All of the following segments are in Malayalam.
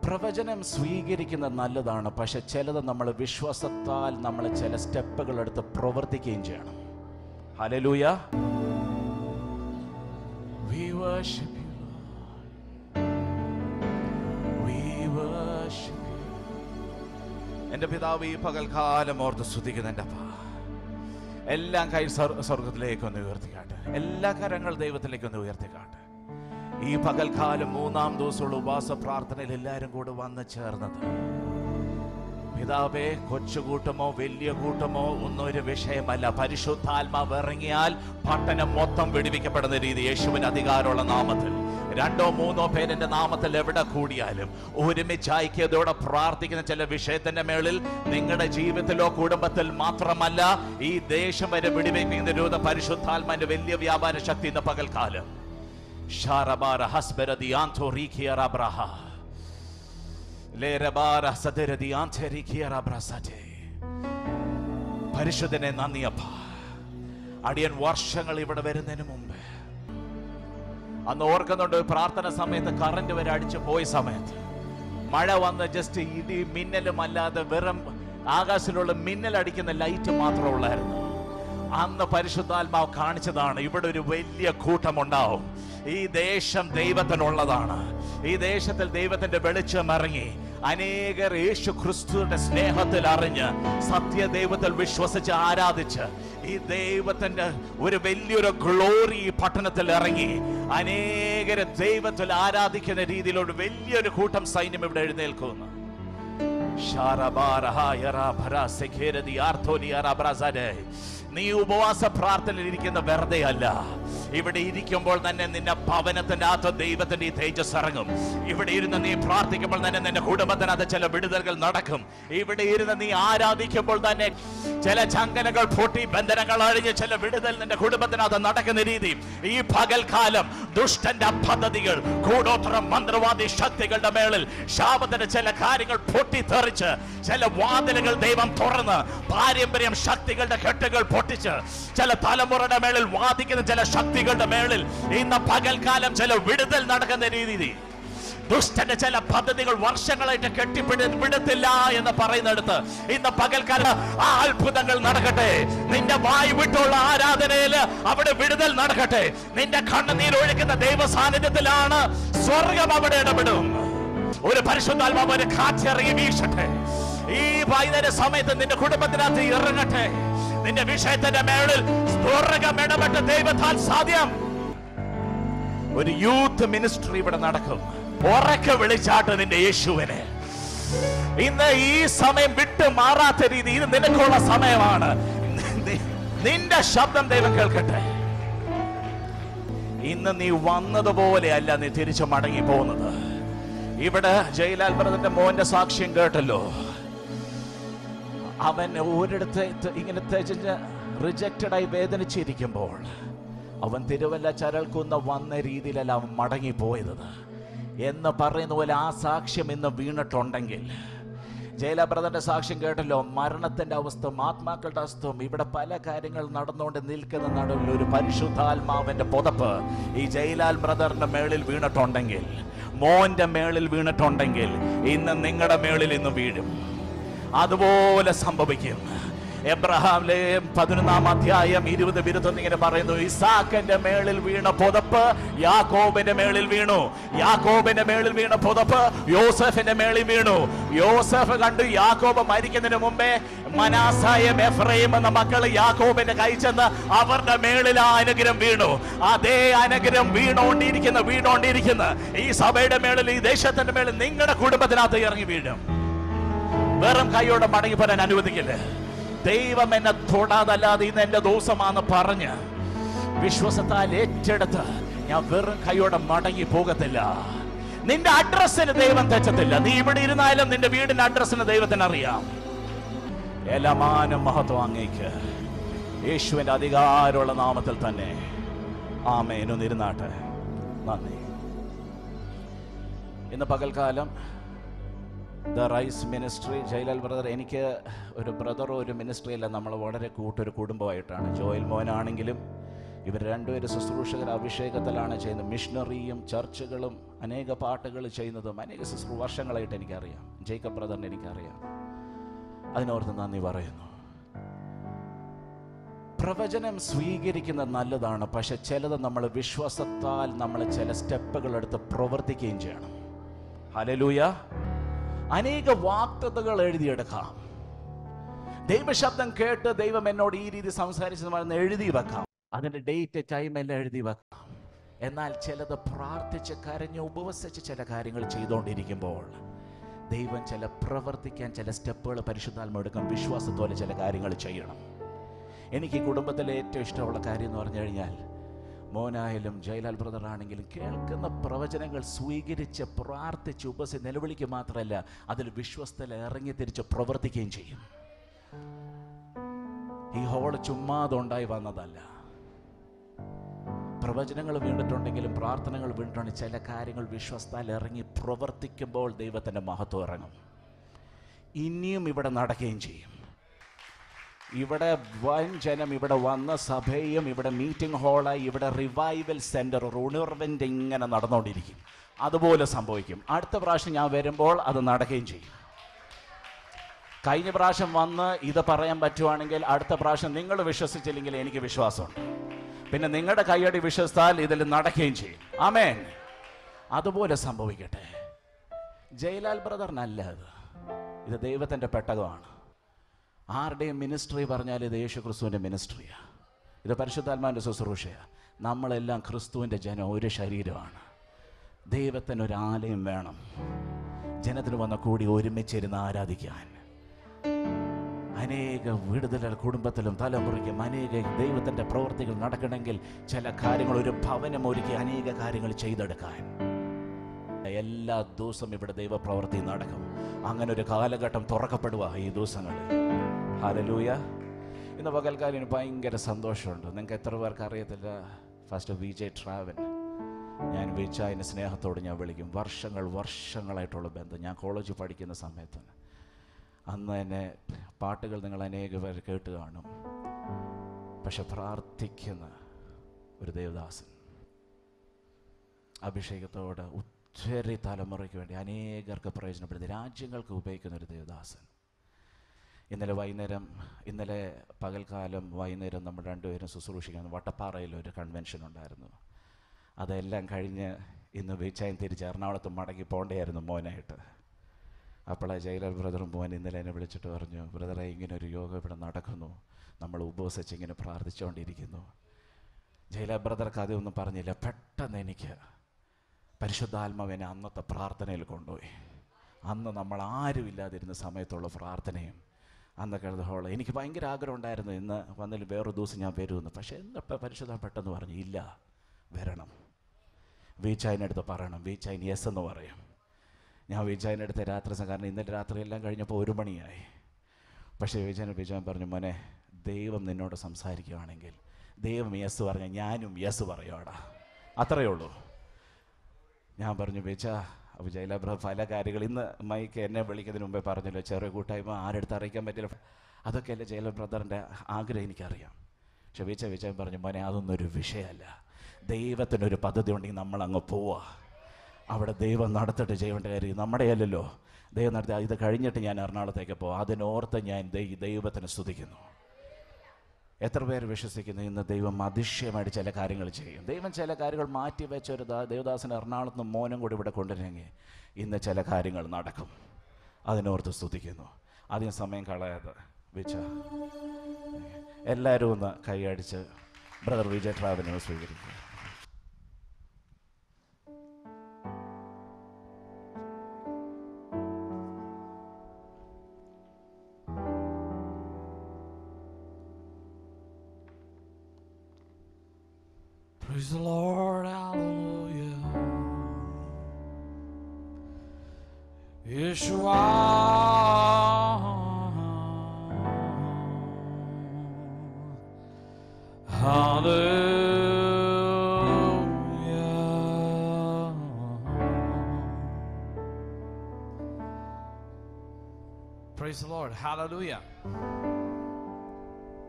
പ്രവചനം സ്വീകരിക്കുന്നത് നല്ലതാണ് പക്ഷെ ചിലത് നമ്മൾ വിശ്വാസത്താൽ നമ്മൾ ചില സ്റ്റെപ്പുകൾ എടുത്ത് പ്രവർത്തിക്കുകയും ചെയ്യണം ഹലലൂയ We worship you, Lord. We worship you. എന്റെ പിതാവ് ഈ പകൽക്കാലം ഓർത്ത് സ്തുതിക്കുന്ന എൻ്റെ അപ്പ എല്ലാം കൈ സ്വർ- സ്വർഗത്തിലേക്ക് ഒന്ന് ഉയർത്തിക്കാട്ടെ എല്ലാ കരങ്ങൾ ദൈവത്തിലേക്ക് ഒന്ന് ഉയർത്തിക്കാട്ടെ ഈ പകൽക്കാലം മൂന്നാം ദിവസമുള്ള ഉപവാസ പ്രാർത്ഥനയിൽ എല്ലാവരും കൂടെ വന്ന് ചേർന്നത് പിതാവേ കൊച്ചുകൂട്ടമോ വലിയ കൂട്ടമോ ഒന്നും ഒരു വിഷയമല്ല പരിശുദ്ധാത്മാവ് ഇറങ്ങിയാൽ പട്ടണം മൊത്തം വെടിവിക്കപ്പെടുന്ന രീതി യേശുവിന് അധികാരമുള്ള നാമത്തിൽ രണ്ടോ മൂന്നോ പേരെന്റെ നാമത്തിൽ എവിടെ കൂടിയാലും ഒരുമിച്ച് ഐക്യതയോടെ പ്രാർത്ഥിക്കുന്ന ചില വിഷയത്തിന്റെ മേളിൽ നിങ്ങളുടെ ജീവിതത്തിലോ കുടുംബത്തിൽ മാത്രമല്ല ഈ ദേശം വരെ വെടിവെക്കുന്ന രൂപ പരിശുദ്ധാത്മാന്റെ വലിയ വ്യാപാര ശക്തി ഇന്ന് പകൽക്കാലം ഷാറബാര ഹസ്ബരതി ആന്തോ റീഖിയറ ബ്രഹ ലേരബാര സദരതി ആന്തരിഖിയറ ബ്രസജെ പരിശുദ്ധനെ നന്ദിയപ്പ അടിയൻ വർഷങ്ങൾ ഇവിടെ വരുന്നതിന് മുമ്പ് അന്ന് ഓർക്കുന്നുണ്ട് പ്രാർത്ഥന സമയത്ത് കറണ്ട് വരെ അടിച്ചു പോയ സമയത്ത് മഴ വന്ന് ജസ്റ്റ് ഇടി മിന്നലും അല്ലാതെ വെറും ആകാശത്തിലുള്ള മിന്നൽ അടിക്കുന്ന ലൈറ്റ് മാത്രമേ ഉള്ളായിരുന്നു അന്ന് പരിശുദ്ധാത്മാവ് കാണിച്ചതാണ് ഇവിടെ ഒരു വലിയ കൂട്ടമുണ്ടാവും ഈ ദേശം ദൈവത്തിനുള്ളതാണ് ഈ ദേശത്തിൽ ദൈവത്തിന്റെ വെളിച്ചം ഇറങ്ങി അനേകർ യേശു ക്രിസ്തുവിന്റെ സ്നേഹത്തിൽ അറിഞ്ഞ് സത്യദൈവത്തിൽ വിശ്വസിച്ച് ആരാധിച്ച് ഈ ദൈവത്തിന്റെ ഒരു വലിയൊരു ഗ്ലോറി ഈ പട്ടണത്തിൽ ഇറങ്ങി അനേകരെ ദൈവത്തിൽ ആരാധിക്കുന്ന രീതിയിലുള്ള വലിയൊരു കൂട്ടം സൈന്യം ഇവിടെ എഴുന്നേൽക്കുന്നു നീ ഉപവാസ പ്രാർത്ഥനയിൽ ഇരിക്കുന്ന വെറുതെ അല്ല ഇവിടെ ഇരിക്കുമ്പോൾ തന്നെ നിന്റെ ഭവനത്തിന്റെ അകത്ത് ദൈവത്തിന്റെ ഈ തേജസ് ഇറങ്ങും ഇവിടെ ഇരുന്ന് നീ പ്രാർത്ഥിക്കുമ്പോൾ തന്നെ നിന്റെ കുടുംബത്തിനകത്ത് ചില വിടുതലുകൾ നടക്കും ഇവിടെ ഇരുന്ന് നീ ആരാധിക്കുമ്പോൾ തന്നെ ചില ചങ്കനകൾ പൊട്ടി ബന്ധനങ്ങൾ അഴിഞ്ഞ് ചില വിടുതൽ നിന്റെ കുടുംബത്തിനകത്ത് നടക്കുന്ന രീതി ഈ പകൽക്കാലം ദുഷ്ടന്റെ പദ്ധതികൾ കൂടോത്രം മന്ത്രവാദി ശക്തികളുടെ മേളിൽ ശാപത്തിന്റെ ചില കാര്യങ്ങൾ പൊട്ടിത്തെറിച്ച് ചില വാതിലുകൾ ദൈവം തുറന്ന് പാരമ്പര്യം ശക്തികളുടെ കെട്ടുകൾ പൊട്ടിച്ച് ചില തലമുറയുടെ മേളിൽ വാദിക്കുന്ന ചില ശക്തികളുടെ മേളിൽ ഇന്ന് പകൽക്കാലം ചില വിടുതൽ നടക്കുന്ന രീതി ദുഷ്ടന്റെ ചില പദ്ധതികൾ വർഷങ്ങളായിട്ട് കെട്ടിപ്പിടി വിടത്തില്ല എന്ന് പറയുന്നിടത്ത് ഇന്ന് പകൽക്കാലം ആ അത്ഭുതങ്ങൾ നടക്കട്ടെ നിന്റെ വായു വിട്ടുള്ള ആരാധനയിൽ അവിടെ വിടുതൽ നടക്കട്ടെ നിന്റെ കണ്ണുനീർ ഒഴുക്കുന്ന ദൈവ സാന്നിധ്യത്തിലാണ് സ്വർഗം അവിടെ ഇടപെടും ഒരു പരിശുദ്ധാത്മാവ് ഒരു കാറ്റിറങ്ങി വീശട്ടെ ഈ വൈകുന്നേര സമയത്ത് നിന്റെ കുടുംബത്തിനകത്ത് ഇറങ്ങട്ടെ നിന്റെ വിഷയത്തിന്റെ മേളിൽ സ്വർഗം ഇടപെട്ട് ദൈവത്താൽ സാധ്യം ഒരു യൂത്ത് മിനിസ്ട്രി ഇവിടെ നടക്കും ഉറക്കെ വിളിച്ചാട്ട് നിന്റെ യേശുവിനെ ഇന്ന് ഈ സമയം വിട്ട് മാറാത്ത രീതി ഇത് നിനക്കുള്ള സമയമാണ് നി- നിന്റെ ശബ്ദം ദൈവം കേൾക്കട്ടെ ഇന്ന് നീ വന്നതുപോലെ അല്ല നീ തിരിച്ചു മടങ്ങി പോകുന്നത് ഇവിടെ ജയിലാൽ ബ്രദറിന്റെ മോന്റെ സാക്ഷ്യം കേട്ടല്ലോ അവൻ ഒരിടത്ത് ത- ഇങ്ങനെ തെജഞ്ഞ് റിജക്റ്റഡ് ആയി വേദനിച്ചിരിക്കുമ്പോൾ അവൻ തിരുവല്ല ചരൽക്കുന്ന വന്ന രീതിയിലല്ല അവൻ മടങ്ങിപ്പോയത് എന്ന് പറയുന്ന പോലെ ആ സാക്ഷ്യം ഇന്ന് വീണിട്ടുണ്ടെങ്കിൽ ജയല ബ്രദറിന്റെ സാക്ഷ്യം കേട്ടല്ലോ മരണത്തിന്റെ അവസ്ഥ ആത്മാക്കളുടെ അവസ്ഥയും ഇവിടെ പല കാര്യങ്ങൾ നടന്നുകൊണ്ട് നിൽക്കുന്ന നടുവിൽ ഒരു പരിശുദ്ധാത്മാവിന്റെ പുതപ്പ് ഈ ജയലാൽ ബ്രദറിന്റെ മേളിൽ വീണിട്ടുണ്ടെങ്കിൽ മോന്റെ മേളിൽ വീണിട്ടുണ്ടെങ്കിൽ ഇന്ന് നിങ്ങളുടെ മേളിൽ ഇന്ന് വീഴും അതുപോലെ സംഭവിക്കും എബ്രഹാമിലെ പതിനൊന്നാം അധ്യായം ഇരുപത് വിരുദ്ധം ഇങ്ങനെ പറയുന്നു ഇസാഖന്റെ മേളിൽ വീണ പുതപ്പ് യാക്കോബിന്റെ മേളിൽ വീണു യാക്കോബിന്റെ മേളിൽ വീണ പുതപ്പ് യോസഫിന്റെ മേളിൽ വീണു യോസഫ് കണ്ടു യാക്കോബ് മരിക്കുന്നതിന് മുമ്പേ മനാസായം എഫ്രൈം എന്ന മക്കൾ യാക്കോബിന്റെ കൈ ചെന്ന് അവരുടെ മേളിൽ ആ അനുഗ്രഹം വീണു അതേ അനുഗ്രഹം വീണോണ്ടിരിക്കുന്ന വീണോണ്ടിരിക്കുന്ന ഈ സഭയുടെ മേളിൽ ഈ ദേശത്തിന്റെ മേളിൽ നിങ്ങളുടെ കുടുംബത്തിനകത്ത് ഇറങ്ങി വീഴും വെറും കൈയോടെ മടങ്ങി പോരാൻ അനുവദിക്കില്ല ദൈവം എന്നെ തൊടാതല്ലാതെ ഇന്ന് എന്റെ ദിവസമാണെന്ന് പറഞ്ഞ് വിശ്വസത്താൽ ഏറ്റെടുത്ത് ഞാൻ വെറും കൈയോടെ മടങ്ങി പോകത്തില്ല നിന്റെ അഡ്രസ്സിന് ദൈവം തെച്ചത്തില്ല നീ ഇവിടെ ഇരുന്നാലും നിന്റെ വീടിന്റെ അഡ്രസ്സിന് ദൈവത്തിന് അറിയാം എല്ലാമാനും മഹത്വം അങ്ങേക്ക് യേശുവിന്റെ അധികാരമുള്ള നാമത്തിൽ തന്നെ ആമേനൊന്നിരുന്നാട്ടെ നന്ദി ഇന്ന് പകൽക്കാലം the rise ministry Jayalal brother എനിക്ക് ഒരു ബ്രദറോ ഒരു മിനിസ്ട്രി അല്ല നമ്മൾ വളരെ കൂട്ടൊരു കുടുംബമായിട്ടാണ് ജോയൽ മോനാണെങ്കിലും ഇവർ രണ്ടുപേരും ശുശ്രൂഷകർ അഭിഷേകത്തിലാണ് ചെയ്യുന്നത് മിഷണറിയും ചർച്ചുകളും അനേക പാട്ടുകൾ ചെയ്യുന്നതും അനേക ശുശ്രൂ വർഷങ്ങളായിട്ട് എനിക്കറിയാം ജേക്കബ് ബ്രദറിനെ എനിക്കറിയാം അതിനോർത്ത് നന്ദി പറയുന്നു പ്രവചനം സ്വീകരിക്കുന്നത് നല്ലതാണ് പക്ഷെ ചിലത് നമ്മൾ വിശ്വാസത്താൽ നമ്മൾ ചില സ്റ്റെപ്പുകൾ എടുത്ത് പ്രവർത്തിക്കുകയും ചെയ്യണം ഹലലൂയ അനേക വാക്തതകൾ എഴുതിയെടുക്കാം ദൈവശബ്ദം കേട്ട് ദൈവം എന്നോട് ഈ രീതി സംസാരിച്ചത് എഴുതി വെക്കാം അതിന്റെ ഡേറ്റ് ടൈം എല്ലാം എഴുതി വെക്കാം എന്നാൽ ചിലത് പ്രാർത്ഥിച്ച് കരഞ്ഞ് ഉപവസിച്ച് ചില കാര്യങ്ങൾ ചെയ്തുകൊണ്ടിരിക്കുമ്പോൾ ദൈവം ചില പ്രവർത്തിക്കാൻ ചില സ്റ്റെപ്പുകൾ പരിശുദ്ധാത്മ എടുക്കാം വിശ്വാസത്തോടെ ചില കാര്യങ്ങൾ ചെയ്യണം എനിക്ക് ഈ കുടുംബത്തിലെ ഏറ്റവും ഇഷ്ടമുള്ള കാര്യം എന്ന് പറഞ്ഞു കഴിഞ്ഞാൽ മോനായാലും ജയലാൽ ബ്രദർ ആണെങ്കിലും കേൾക്കുന്ന പ്രവചനങ്ങൾ സ്വീകരിച്ച് പ്രാർത്ഥിച്ച് ഉപസി നിലവിളിക്ക് മാത്രമല്ല അതിൽ വിശ്വസ്തല ഇറങ്ങി തിരിച്ച് പ്രവർത്തിക്കുകയും ചെയ്യും ഈ ഹോള് ചുമ്മാതെ ഉണ്ടായി വന്നതല്ല പ്രവചനങ്ങൾ വീണിട്ടുണ്ടെങ്കിലും പ്രാർത്ഥനകൾ വീണിട്ടുണ്ടെങ്കിൽ ചില കാര്യങ്ങൾ വിശ്വസ്താൽ ഇറങ്ങി പ്രവർത്തിക്കുമ്പോൾ ദൈവത്തിൻ്റെ മഹത്വം ഇറങ്ങും ഇനിയും ഇവിടെ നടക്കുകയും ചെയ്യും ഇവിടെ വൻ ജനം ഇവിടെ വന്ന സഭയും ഇവിടെ മീറ്റിംഗ് ഹാളായി ഇവിടെ റിവൈവൽ സെന്റർ ഉണർവിൻ്റെ ഇങ്ങനെ നടന്നുകൊണ്ടിരിക്കും അതുപോലെ സംഭവിക്കും അടുത്ത പ്രാവശ്യം ഞാൻ വരുമ്പോൾ അത് നടക്കുകയും ചെയ്യും കഴിഞ്ഞ പ്രാവശ്യം വന്ന് ഇത് പറയാൻ പറ്റുവാണെങ്കിൽ അടുത്ത പ്രാവശ്യം നിങ്ങൾ വിശ്വസിച്ചില്ലെങ്കിൽ എനിക്ക് വിശ്വാസമുണ്ട് പിന്നെ നിങ്ങളുടെ കൈയടി വിശ്വസിച്ചാൽ ഇതിൽ നടക്കുകയും ചെയ്യും ആമേൻ അതുപോലെ സംഭവിക്കട്ടെ ജയലാൽ ബ്രദറിനല്ല ഇത് ഇത് ദൈവത്തിൻ്റെ പെട്ടകമാണ് ആരുടെയും മിനിസ്ട്രി പറഞ്ഞാൽ ഇത് യേശു ക്രിസ്തുവിൻ്റെ മിനിസ്ട്രിയാണ് ഇത് പരിശുദ്ധാത്മാവിൻ്റെ ശുശ്രൂഷയാണ് നമ്മളെല്ലാം ക്രിസ്തുവിൻ്റെ ജനം ഒരു ശരീരമാണ് ദൈവത്തിന് ഒരു ആലയം വേണം ജനത്തിന് വന്ന കൂടി ഒരുമിച്ചിരുന്ന് ആരാധിക്കാൻ അനേക വിടുതലുകൾ കുടുംബത്തിലും തലമുറയ്ക്കും അനേക ദൈവത്തിൻ്റെ പ്രവർത്തികൾ നടക്കണമെങ്കിൽ ചില കാര്യങ്ങൾ ഒരു ഭവനം ഒരുക്കി അനേക കാര്യങ്ങൾ ചെയ്തെടുക്കാൻ എല്ലാ ദിവസവും ഇവിടെ ദൈവപ്രവൃത്തി നടക്കും അങ്ങനെ ഒരു കാലഘട്ടം തുറക്കപ്പെടുക ഈ ദിവസങ്ങളിൽ ഹലലൂയ ഇന്ന് പകൽക്കാലിന് ഭയങ്കര സന്തോഷമുണ്ട് നിങ്ങൾക്ക് എത്ര പേർക്ക് അറിയത്തില്ല ഫസ്റ്റ് വി ജെ ട്രാവൽ ഞാൻ വിച്ചായൻ്റെ സ്നേഹത്തോട് ഞാൻ വിളിക്കും വർഷങ്ങൾ വർഷങ്ങളായിട്ടുള്ള ബന്ധം ഞാൻ കോളേജിൽ പഠിക്കുന്ന സമയത്ത് അന്ന് തന്നെ പാട്ടുകൾ നിങ്ങൾ അനേക പേർ കേട്ട് കാണും പക്ഷെ പ്രാർത്ഥിക്കുന്ന ഒരു ദേവദാസൻ അഭിഷേകത്തോടെ ഒത്തിരി തലമുറയ്ക്ക് വേണ്ടി അനേകർക്ക് പ്രയോജനപ്പെടുത്തി രാജ്യങ്ങൾക്ക് ഉപയോഗിക്കുന്ന ഒരു ദേവദാസൻ ഇന്നലെ വൈകുന്നേരം ഇന്നലെ പകൽക്കാലം വൈകുന്നേരം നമ്മൾ രണ്ടുപേരും ശുശ്രൂഷിക്കാൻ വട്ടപ്പാറയിൽ ഒരു കൺവെൻഷൻ ഉണ്ടായിരുന്നു അതെല്ലാം കഴിഞ്ഞ് ഇന്ന് വീച്ചായം തിരിച്ച് എറണാകുളത്ത് മടങ്ങി പോകേണ്ടതായിരുന്നു മോനായിട്ട് അപ്പോൾ ജയിലർ ബ്രദറും മോൻ ഇന്നലെ എന്നെ വിളിച്ചിട്ട് പറഞ്ഞു ബ്രദറെ ഇങ്ങനെ ഒരു യോഗം ഇവിടെ നടക്കുന്നു നമ്മൾ ഉപവസിച്ച് ഇങ്ങനെ പ്രാർത്ഥിച്ചുകൊണ്ടിരിക്കുന്നു ജയിലർ ബ്രദർക്ക് അതൊന്നും പറഞ്ഞില്ല പെട്ടെന്ന് എനിക്ക് പരിശുദ്ധാത്മാവിനെ അന്നത്തെ പ്രാർത്ഥനയിൽ കൊണ്ടുപോയി അന്ന് നമ്മൾ ആരും ഇല്ലാതിരുന്ന സമയത്തുള്ള പ്രാർത്ഥനയും അന്നൊക്കെ ഹോള് എനിക്ക് ഭയങ്കര ആഗ്രഹം ഉണ്ടായിരുന്നു ഇന്ന് വന്നതിൽ വേറൊരു ദിവസം ഞാൻ വരുമെന്ന് പക്ഷേ എന്നിപ്പോൾ പരിശുദ്ധ പെട്ടെന്ന് പറഞ്ഞു ഇല്ല വരണം വീച്ചായനടുത്ത് പറയണം വീച്ചായൻ യെസ് എന്ന് പറയും ഞാൻ വീച്ചായനടുത്ത് രാത്രി സ- കാരണം ഇന്നലെ രാത്രി എല്ലാം കഴിഞ്ഞപ്പോൾ ഒരു മണിയായി പക്ഷേ വീച്ചായൻ വീച്ചായൻ പറഞ്ഞു മോനെ ദൈവം നിന്നോട് സംസാരിക്കുകയാണെങ്കിൽ ദൈവം യെസ് പറഞ്ഞാൽ ഞാനും യെസ് പറയുവാടാ അത്രയേ ഉള്ളൂ ഞാൻ പറഞ്ഞു ബേച്ച അപ്പോൾ ജയലാബ്ര പല കാര്യങ്ങൾ ഇന്ന് മൈക്ക് എന്നെ വിളിക്കുന്നതിന് മുമ്പേ പറഞ്ഞല്ലോ ചെറിയ കൂട്ടായ്മ ആരെടുത്ത് അറിയിക്കാൻ പറ്റില്ല അതൊക്കെയല്ലേ ജയല ബ്രദറിൻ്റെ ആഗ്രഹം എനിക്കറിയാം പക്ഷെ ബീച്ച ബീച്ച പറഞ്ഞു മോനെ അതൊന്നും ഒരു വിഷയമല്ല ദൈവത്തിനൊരു പദ്ധതി ഉണ്ടെങ്കിൽ നമ്മൾ അങ്ങ് പോവുക അവിടെ ദൈവം നടത്തിട്ട് ചെയ്യേണ്ട കാര്യം നമ്മുടെ അല്ലല്ലോ ദൈവം നടത്തി ഇത് കഴിഞ്ഞിട്ട് ഞാൻ എറണാകുളത്തേക്ക് പോവാം അതിനോർത്ത് ഞാൻ ദൈ- ദൈവത്തിനെ സ്തുതിക്കുന്നു എത്ര പേര് വിശ്വസിക്കുന്നു ഇന്ന് ദൈവം അതിശയമായിട്ട് ചില കാര്യങ്ങൾ ചെയ്യും ദൈവം ചില കാര്യങ്ങൾ മാറ്റി വെച്ച ഒരു ദാ- ദേവദാസൻ എറണാകുളത്ത് നിന്ന് മോനും കൂടി ഇവിടെ കൊണ്ടുവരുമെങ്കിൽ ഇന്ന് ചില കാര്യങ്ങൾ നടക്കും അതിനോർത്ത് സ്തുതിക്കുന്നു അധികം സമയം കളയാതെ വിച്ച എല്ലാവരും ഒന്ന് കൈയടിച്ച് ബ്രദർ വിജയ് ട്രാവലിനെ സ്വീകരിക്കുക Praise the Lord, hallelujah. Yeshua. Hallelujah. Praise the Lord. Hallelujah.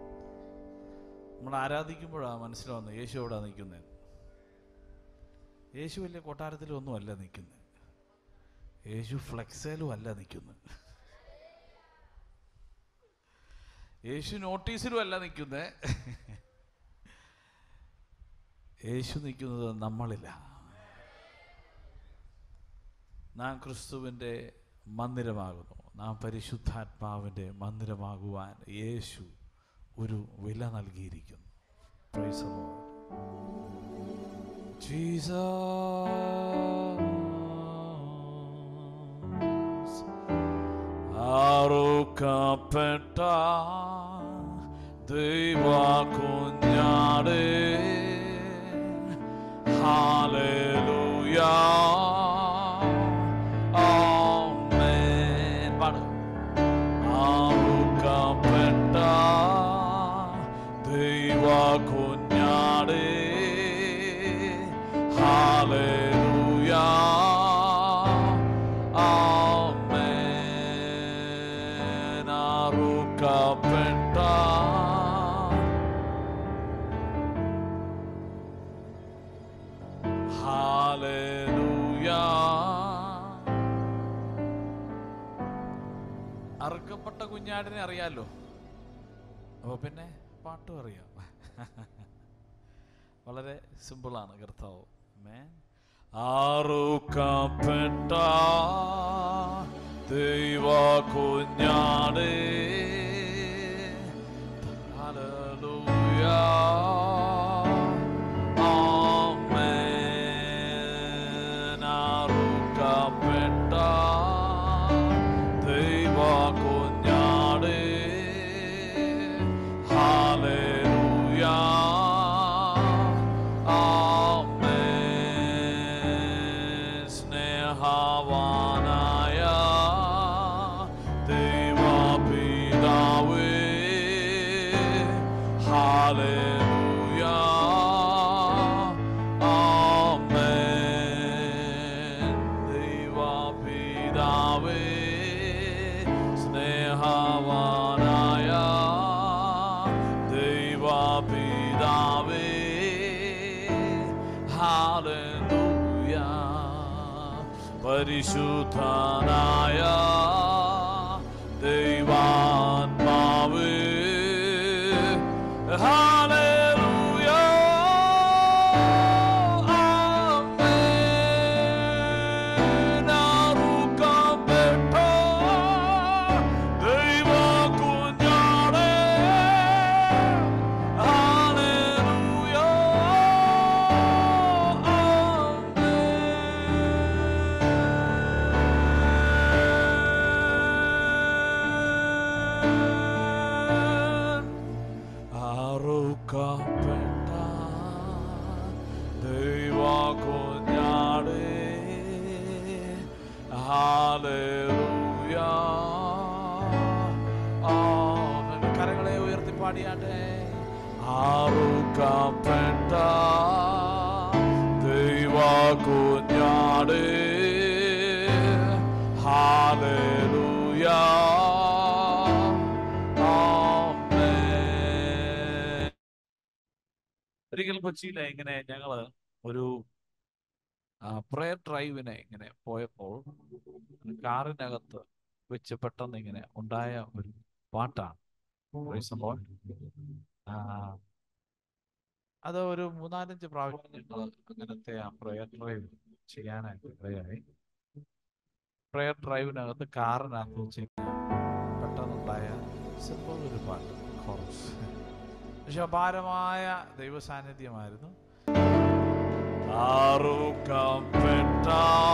നമ്മൾ ആരാധിക്കുമ്പോഴാണ് മനസ്സിലാവുന്നത് യേശു എവിടെ നിൽക്കുന്നത് യേശു വലിയ കൊട്ടാരത്തിലൊന്നും അല്ല നിൽക്കുന്നത് യേശു ഫ്ലെക്സേലും അല്ല നിൽക്കുന്നത് യേശു നോട്ടീസിലും അല്ല നിൽക്കുന്നത് യേശു നിൽക്കുന്നത് നമ്മളില്ല നാം ക്രിസ്തുവിൻ്റെ മന്ദിരമാകുന്നു നാം പരിശുദ്ധാത്മാവിൻ്റെ മന്ദിരമാകുവാൻ യേശു ഒരു വില നൽകിയിരിക്കുന്നു Praise the Lord. Jesus അറുക്കപ്പെട്ട ദൈവ കുഞ്ഞാടേ ഹാലേലൂയ ആമേൻ പാട് അറുക്കപ്പെട്ട ദൈവ കുഞ്ഞാടേ ഹാലേലൂയ ആമേൻ അറുക്കപ്പെട്ട ഹാലേലൂയ അറുക്കപ്പെട്ട കുഞ്ഞാടിനെ അറിയാലോ അപ്പൊ പിന്നെ പാട്ടും അറിയാം വളരെ സിമ്പിളാണ് കർത്താവ് മേൻ ആറുക്കപ്പെട്ട ദൈവ കുഞ്ഞാടേ ഹല്ലേലൂയ ആമേൻ ആറുക്കപ്പെട്ട ദൈവ കുഞ്ഞാടേ ഹല്ലേലൂയ ആമേൻ സ്നേഹവാനായ ദൈവപിതാവേ ഹല്ലേലൂയ ആമേൻ ദൈവപിതാവേ സ്നേഹവാനായ ദൈവപിതാവേ ഹാലൂയ പരിശുദ്ധനായ ദൈവാത്മാവേ ഹാലൂയ ആമേൻ ആറുക്കപ്പെട്ട ദൈവ കുഞ്ഞാടേ ഹല്ലേലൂയ ആമേൻ അറുക്കപ്പെട്ട ദൈവ കുഞ്ഞാടേ ഹാലേലൂയ ആമേൻ കരങ്ങളെ ഉയർത്തി പാടിയാട്ടെ അറുക്കപ്പെട്ട ദൈവ കുഞ്ഞാടേ ഹാലേലൂയ ആമേൻ ഒരിക്കൽ കൊച്ചിയിലെ ഇങ്ങനെ ഞങ്ങള് ഒരു പ്രയർ ഡ്രൈവിനെ ഇങ്ങനെ പോയപ്പോൾ കാറിനകത്ത് വെച്ച് പെട്ടെന്ന് ഇങ്ങനെ ഉണ്ടായ ഒരു പാട്ടാണ് Praise the Lord. ആ, അത് ഒരു മൂന്നാലഞ്ച് പ്രാവശ്യം ഞങ്ങൾ അങ്ങനത്തെ ആ പ്രയർ ഡ്രൈവ് ചെയ്യാനായിട്ട് ഇടയായി പ്രയർ ഡ്രൈവിനകത്ത് കാറിനകത്ത് വെച്ച് ഇങ്ങനെ പെട്ടെന്നുണ്ടായ സിമ്പിൾ ഒരു പാട്ട് കോറസ് പക്ഷെ അപാരമായ ദൈവ സാന്നിധ്യമായിരുന്നു ആറുക്കപ്പെട്ട